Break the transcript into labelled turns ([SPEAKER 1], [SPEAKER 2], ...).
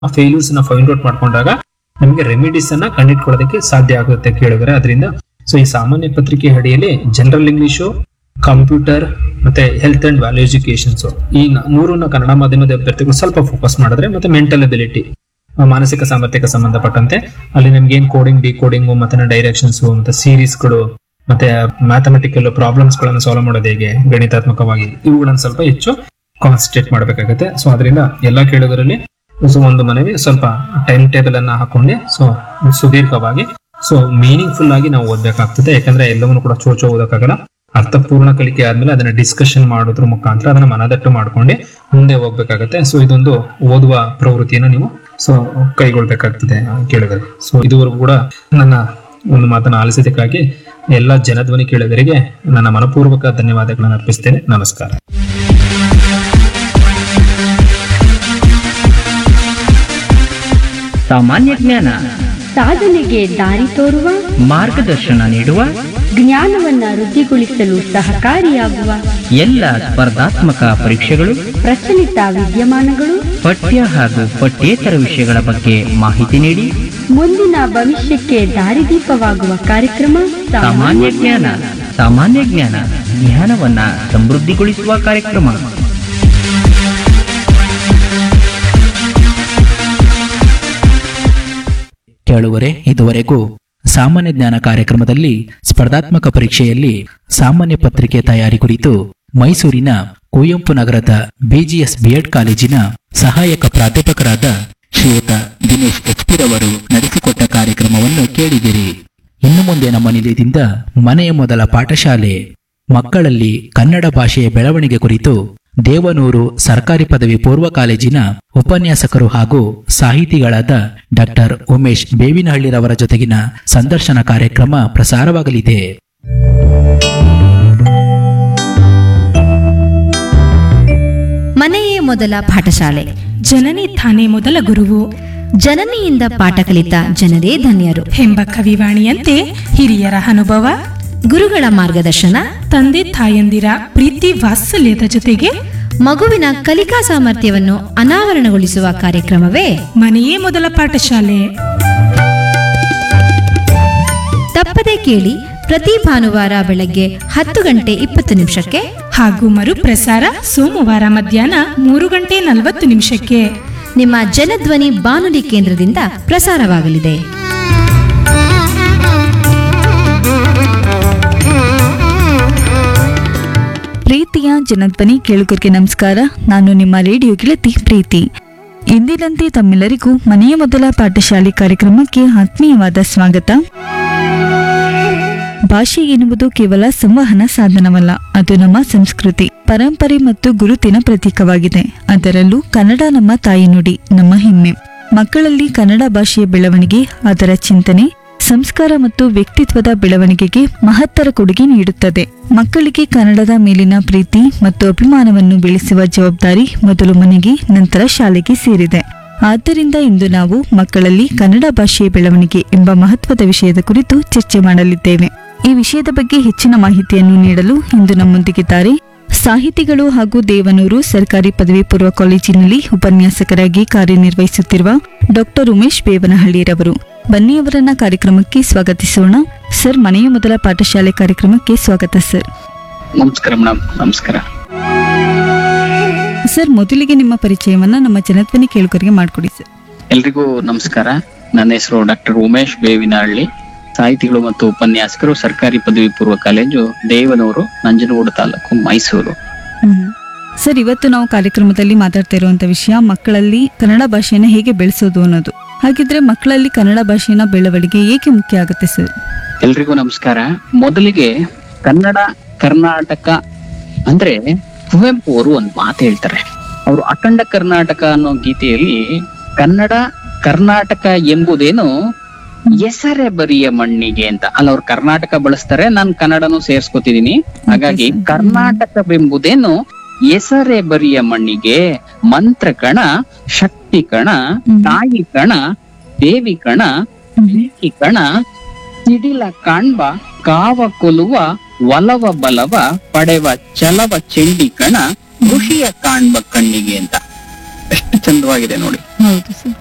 [SPEAKER 1] ಆ ಫೇಲ್ಯೂರ್ಸ್ ನ find out ಮಾಡ್ಕೊಂಡಾಗ ನಮಗೆ ರೆಮಿಡೀಸ್ ಅನ್ನ ಕಂಡಿಟ್ಕೊಳ್ಳೋದಕ್ಕೆ ಸಾಧ್ಯ ಆಗುತ್ತೆ ಕೇಳಿದ್ರೆ ಅದರಿಂದ ಸೊ ಈ ಸಾಮಾನ್ಯ ಪತ್ರಿಕೆ ಅಡಿಯಲ್ಲಿ ಜನರಲ್ ಇಂಗ್ಲಿಷು ಕಂಪ್ಯೂಟರ್ ಮತ್ತೆ ಹೆಲ್ತ್ ಅಂಡ್ ವ್ಯಾಲ್ಯೂ ಎಜುಕೇಶನ್ಸ್ ಈ ನ- ಮೂರನ್ನ ಕನ್ನಡ ಮಾಧ್ಯಮದ ಅಭ್ಯರ್ಥಿಗಳು ಸ್ವಲ್ಪ ಫೋಕಸ್ ಮಾಡಿದ್ರೆ ಮತ್ತೆ ಮೆಂಟಲ್ ಅಬಿಲಿಟಿ ಮಾನಸಿಕ ಸಾಮರ್ಥ್ಯಕ್ಕೆ ಸಂಬಂಧಪಟ್ಟಂತೆ ಅಲ್ಲಿ ನಮ್ಗೆ ಏನ್ ಕೋಡಿಂಗ್ ಡಿಕೋಡಿಂಗ್ ಮತ್ತೆ ಡೈರೆಕ್ಷನ್ಸ್ ಮತ್ತೆ ಸೀರೀಸ್ಗಳು ಮತ್ತೆ ಮ್ಯಾಥಮೆಟಿಕಲ್ ಪ್ರಾಬ್ಲಮ್ಸ್ ಗಳನ್ನ ಸಾಲ್ವ್ ಮಾಡೋದು ಹೇಗೆ ಗಣಿತಾತ್ಮಕವಾಗಿ ಇವುಗಳನ್ನ ಸ್ವಲ್ಪ ಹೆಚ್ಚು ಕಾನ್ಸಂಟ್ರೇಟ್ ಮಾಡಬೇಕಾಗುತ್ತೆ ಸೊ ಅದರಿಂದ ಎಲ್ಲಾ ಕೇಳುಗರಲ್ಲಿ ಸೊ ಒಂದು ಮನವಿ ಸ್ವಲ್ಪ ಟೈಮ್ ಟೇಬಲ್ ಅನ್ನ ಹಾಕೊಂಡು ಸೊ ಸುದೀರ್ಘವಾಗಿ ಸೊ ಮೀನಿಂಗ್ಫುಲ್ ಆಗಿ ನಾವು ಓದ್ಬೇಕಾಗ್ತದೆ ಯಾಕಂದ್ರೆ ಎಲ್ಲವನ್ನೂ ಕೂಡ ಚೋಚೋ ಓದಕ್ಕಾಗಲ್ಲ ಅರ್ಥಪೂರ್ಣ ಕಲಿಕೆ ಆದ್ಮೇಲೆ ಅದನ್ನ ಡಿಸ್ಕಷನ್ ಮಾಡೋದ್ರ ಮುಖಾಂತರ ಅದನ್ನ ಮನದಟ್ಟು ಮಾಡ್ಕೊಂಡು ಮುಂದೆ ಹೋಗ್ಬೇಕಾಗತ್ತೆ ಸೊ ಇದೊಂದು ಓದುವ ಪ್ರವೃತ್ತಿಯನ್ನು ನೀವು ಸೊ ಕೈಗೊಳ್ಬೇಕಾಗ್ತದೆ ಕೇಳಿದರೆ ಸೊ ಇದುವರೆಗೂ ಕೂಡ ನನ್ನ ಒಂದು ಮಾತನ್ನ ಆಲಿಸಿದ್ದಕ್ಕಾಗಿ ಎಲ್ಲ ಜನಧ್ವನಿ ಕೇಳಿದರಿಗೆ ನನ್ನ ಮನಪೂರ್ವಕ ಧನ್ಯವಾದಗಳನ್ನು ಅರ್ಪಿಸ್ತೇನೆ ನಮಸ್ಕಾರ
[SPEAKER 2] ಸಾಮಾನ್ಯ ಜ್ಞಾನ
[SPEAKER 3] ಸಾಧನೆಗೆ ದಾರಿ ತೋರುವ
[SPEAKER 2] ಮಾರ್ಗದರ್ಶನ ನೀಡುವ
[SPEAKER 3] ಜ್ಞಾನವನ್ನ ವೃದ್ಧಿಗೊಳಿಸಲು ಸಹಕಾರಿಯಾಗುವ
[SPEAKER 2] ಎಲ್ಲ ಸ್ಪರ್ಧಾತ್ಮಕ ಪರೀಕ್ಷೆಗಳು
[SPEAKER 3] ಪ್ರಚಲಿತ ವಿದ್ಯಮಾನಗಳು
[SPEAKER 2] ಪಠ್ಯ ಹಾಗೂ ಪಠ್ಯೇತರ ವಿಷಯಗಳ ಬಗ್ಗೆ ಮಾಹಿತಿ ನೀಡಿ
[SPEAKER 3] ಮುಂದಿನ ಭವಿಷ್ಯಕ್ಕೆ ದಾರಿದೀಪವಾಗುವ ಕಾರ್ಯಕ್ರಮ
[SPEAKER 2] ಸಾಮಾನ್ಯ ಜ್ಞಾನ ಸಾಮಾನ್ಯ ಜ್ಞಾನ ಜ್ಞಾನವನ್ನ ಸಮೃದ್ಧಿಗೊಳಿಸುವ ಕಾರ್ಯಕ್ರಮ
[SPEAKER 4] ಕೇಳುವರೆ ಇದುವರೆಗೂ ಸಾಮಾನ್ಯ ಜ್ಞಾನ ಕಾರ್ಯಕ್ರಮದಲ್ಲಿ ಸ್ಪರ್ಧಾತ್ಮಕ ಪರೀಕ್ಷೆಯಲ್ಲಿ ಸಾಮಾನ್ಯ ಪತ್ರಿಕೆ ತಯಾರಿ ಕುರಿತು ಮೈಸೂರಿನ ಕುವೆಂಪು ನಗರದ ಬಿಜಿಎಸ್ ಬಿಎಡ್ ಕಾಲೇಜಿನ ಸಹಾಯಕ ಪ್ರಾಧ್ಯಾಪಕರಾದ ಶ್ರೀಯುತ ದಿನೇಶ್ ಎಚ್ಪಿರವರು ನಡೆಸಿಕೊಟ್ಟ ಕಾರ್ಯಕ್ರಮವನ್ನು ಕೇಳಿದಿರಿ ಇನ್ನು ಮುಂದೆ ನಮ್ಮ ನಿಲಯದಿಂದ ಮನೆಯ ಮೊದಲ ಪಾಠಶಾಲೆ ಮಕ್ಕಳಲ್ಲಿ ಕನ್ನಡ ಭಾಷೆಯ ಬೆಳವಣಿಗೆ ಕುರಿತು ದೇವನೂರು ಸರ್ಕಾರಿ ಪದವಿ ಪೂರ್ವ ಕಾಲೇಜಿನ ಉಪನ್ಯಾಸಕರು ಹಾಗೂ ಸಾಹಿತಿಗಳಾದ ಡಾಕ್ಟರ್ ಉಮೇಶ್ ಬೇವಿನಹಳ್ಳಿರವರ ಜೊತೆಗಿನ ಸಂದರ್ಶನ ಕಾರ್ಯಕ್ರಮ ಪ್ರಸಾರವಾಗಲಿದೆ
[SPEAKER 5] ಮನೆಯೇ ಮೊದಲ ಪಾಠಶಾಲೆ
[SPEAKER 6] ಜನನಿ ತಾನೇ ಮೊದಲ ಗುರುವು
[SPEAKER 5] ಜನನಿಯಿಂದ ಪಾಠ ಕಲಿತ ಜನರೇ ಧನ್ಯರು
[SPEAKER 6] ಎಂಬ ಕವಿವಾಣಿಯಂತೆ ಹಿರಿಯರ ಅನುಭವ
[SPEAKER 5] ಗುರುಗಳ ಮಾರ್ಗದರ್ಶನ
[SPEAKER 6] ತಂದೆ ತಾಯಂದಿರ ಪ್ರೀತಿ ವಾತ್ಸಲ್ಯದ ಜೊತೆಗೆ
[SPEAKER 5] ಮಗುವಿನ ಕಲಿಕಾ ಸಾಮರ್ಥ್ಯವನ್ನು ಅನಾವರಣಗೊಳಿಸುವ ಕಾರ್ಯಕ್ರಮವೇ
[SPEAKER 6] ಮನೆಯೇ ಮೊದಲ ಪಾಠಶಾಲೆ
[SPEAKER 5] ತಪ್ಪದೆ ಕೇಳಿ ಪ್ರತಿ ಭಾನುವಾರ ಬೆಳಗ್ಗೆ ಹತ್ತು ಗಂಟೆ ಇಪ್ಪತ್ತು ನಿಮಿಷಕ್ಕೆ
[SPEAKER 6] ಹಾಗೂ ಮರುಪ್ರಸಾರ ಸೋಮವಾರ ಮಧ್ಯಾಹ್ನ ಮೂರು ಗಂಟೆ ನಲವತ್ತು ನಿಮಿಷಕ್ಕೆ
[SPEAKER 5] ನಿಮ್ಮ ಜನಧ್ವನಿ ಬಾನುಲಿ ಕೇಂದ್ರದಿಂದ ಪ್ರಸಾರವಾಗಲಿದೆ
[SPEAKER 7] ಪ್ರೀತಿಯ ಜನಧ್ವನಿ ಕೇಳುಗರಿಗೆ ನಮಸ್ಕಾರ ನಾನು ನಿಮ್ಮ ರೇಡಿಯೋ ಗೆಳತಿ ಪ್ರೀತಿ ಇಂದಿನಂತೆ ತಮ್ಮೆಲ್ಲರಿಗೂ ಮನೆಯ ಮೊದಲ ಪಾಠಶಾಲೆ ಕಾರ್ಯಕ್ರಮಕ್ಕೆ ಆತ್ಮೀಯವಾದ ಸ್ವಾಗತ ಭಾಷೆ ಎನ್ನುವುದು ಕೇವಲ ಸಂವಹನ ಸಾಧನವಲ್ಲ ಅದು ನಮ್ಮ ಸಂಸ್ಕೃತಿ ಪರಂಪರೆ ಮತ್ತು ಗುರುತಿನ ಪ್ರತೀಕವಾಗಿದೆ ಅದರಲ್ಲೂ ಕನ್ನಡ ನಮ್ಮ ತಾಯಿ ನುಡಿ ನಮ್ಮ ಹೆಮ್ಮೆ ಮಕ್ಕಳಲ್ಲಿ ಕನ್ನಡ ಭಾಷೆಯ ಬೆಳವಣಿಗೆ ಅದರ ಚಿಂತನೆ ಸಂಸ್ಕಾರ ಮತ್ತು ವ್ಯಕ್ತಿತ್ವದ ಬೆಳವಣಿಗೆಗೆ ಮಹತ್ತರ ಕೊಡುಗೆ ನೀಡುತ್ತದೆ ಮಕ್ಕಳಿಗೆ ಕನ್ನಡದ ಮೇಲಿನ ಪ್ರೀತಿ ಮತ್ತು ಅಭಿಮಾನವನ್ನು ಬೆಳೆಸುವ ಜವಾಬ್ದಾರಿ ಮೊದಲು ಮನೆಗೆ ನಂತರ ಶಾಲೆಗೆ ಸೇರಿದೆ ಆದ್ದರಿಂದ ಇಂದು ನಾವು ಮಕ್ಕಳಲ್ಲಿ ಕನ್ನಡ ಭಾಷೆಯ ಬೆಳವಣಿಗೆ ಎಂಬ ಮಹತ್ವದ ವಿಷಯದ ಕುರಿತು ಚರ್ಚೆ ಮಾಡಲಿದ್ದೇವೆ ಈ ವಿಷಯದ ಬಗ್ಗೆ ಹೆಚ್ಚಿನ ಮಾಹಿತಿಯನ್ನು ನೀಡಲು ಇಂದು ನಮ್ಮೊಂದಿಗಿದ್ದಾರೆ ಸಾಹಿತಿಗಳು ಹಾಗೂ ದೇವನೂರು ಸರ್ಕಾರಿ ಪದವಿ ಪೂರ್ವ ಕಾಲೇಜಿನಲ್ಲಿ ಉಪನ್ಯಾಸಕರಾಗಿ ಕಾರ್ಯನಿರ್ವಹಿಸುತ್ತಿರುವ ಡಾಕ್ಟರ್ ಉಮೇಶ್ ಬೇವನಹಳ್ಳಿರವರು ಬನ್ನಿ ಅವರನ್ನ ಕಾರ್ಯಕ್ರಮಕ್ಕೆ ಸ್ವಾಗತಿಸೋಣ ಸರ್ ಮನೆಯ ಮೊದಲ ಪಾಠಶಾಲೆ ಕಾರ್ಯಕ್ರಮಕ್ಕೆ ಸ್ವಾಗತ ಸರ್
[SPEAKER 8] ನಮಸ್ಕಾರ ಮೇಡಮ್ ನಮಸ್ಕಾರ
[SPEAKER 7] ಸರ್ ಮೊದಲಿಗೆ ನಿಮ್ಮ ಪರಿಚಯವನ್ನ ನಮ್ಮ ಜನಧ್ವನಿ ಕೇಳುಗರಿಗೆ ಮಾಡಿಕೊಡಿ ಸರ್
[SPEAKER 8] ಎಲ್ರಿಗೂ ನಮಸ್ಕಾರ ನನ್ನ ಹೆಸರು ಡಾಕ್ಟರ್ ಉಮೇಶ್ ಬೇವಿನಹಳ್ಳಿ ಸಾಹಿತಿಗಳು ಮತ್ತು ಉಪನ್ಯಾಸಕರು ಸರ್ಕಾರಿ ಪದವಿ ಪೂರ್ವ ಕಾಲೇಜು ದೇವನೂರು ನಂಜನಗೂಡು ತಾಲೂಕು ಮೈಸೂರು
[SPEAKER 7] ಹ್ಮ್. ಸರ್ ಇವತ್ತು ನಾವು ಕಾರ್ಯಕ್ರಮದಲ್ಲಿ ಮಾತಾಡ್ತಾ ಇರುವಂತ ವಿಷಯ ಮಕ್ಕಳಲ್ಲಿ ಕನ್ನಡ ಭಾಷೆಯನ್ನ ಹೇಗೆ ಬೆಳೆಸೋದು ಅನ್ನೋದು ಹಾಗಿದ್ರೆ ಮಕ್ಕಳಲ್ಲಿ ಕನ್ನಡ ಭಾಷೆಯ ಬೆಳವಣಿಗೆ ಏಕೆ ಮುಖ್ಯ ಆಗುತ್ತೆ ಸರ್
[SPEAKER 8] ಎಲ್ರಿಗೂ ನಮಸ್ಕಾರ ಮೊದಲಿಗೆ ಕನ್ನಡ ಕರ್ನಾಟಕ ಅಂದ್ರೆ ಕುವೆಂಪು ಅವರು ಒಂದು ಮಾತು ಹೇಳ್ತಾರೆ ಅವರು ಅಖಂಡ ಕರ್ನಾಟಕ ಅನ್ನೋ ಗೀತೆಯಲ್ಲಿ ಕನ್ನಡ ಕರ್ನಾಟಕ ಎಂಬುದೇನು ಹೆಸರೇ ಬರಿಯ ಮಣ್ಣಿಗೆ ಅಂತ ಅಲ್ಲ ಅವ್ರು ಕರ್ನಾಟಕ ಬಳಸ್ತಾರೆ ನಾನು ಕನ್ನಡನು ಸೇರ್ಸ್ಕೊತಿದೀನಿ ಹಾಗಾಗಿ
[SPEAKER 7] sir.
[SPEAKER 8] ಕರ್ನಾಟಕವೆಂಬುದೇನು ಹೆಸರೇ ಬರಿಯ ಮಣ್ಣಿಗೆ ಮಂತ್ರ ಕಣ ಶಕ್ತಿ ಕಣ
[SPEAKER 7] ಹ್ಮ್.
[SPEAKER 8] ತಾಯಿ ಕಣ ದೇವಿ ಕಣ ಬೆಂಕಿ ಕಣ ಸಿಡಿಲ ಕಾಣ್ಬ ಕಾವ ಕೊಲುವ ಒಲವ ಬಲವ ಪಡೆವ ಚಲವ ಚೆಂಡಿ ಕಣ ಖುಷಿಯ ಕಾಣ್ಬ ಕಣ್ಣಿಗೆ ಅಂತ ಎಷ್ಟು ಚಂದವಾಗಿದೆ ನೋಡಿ
[SPEAKER 7] ಹೌದು ಸರ್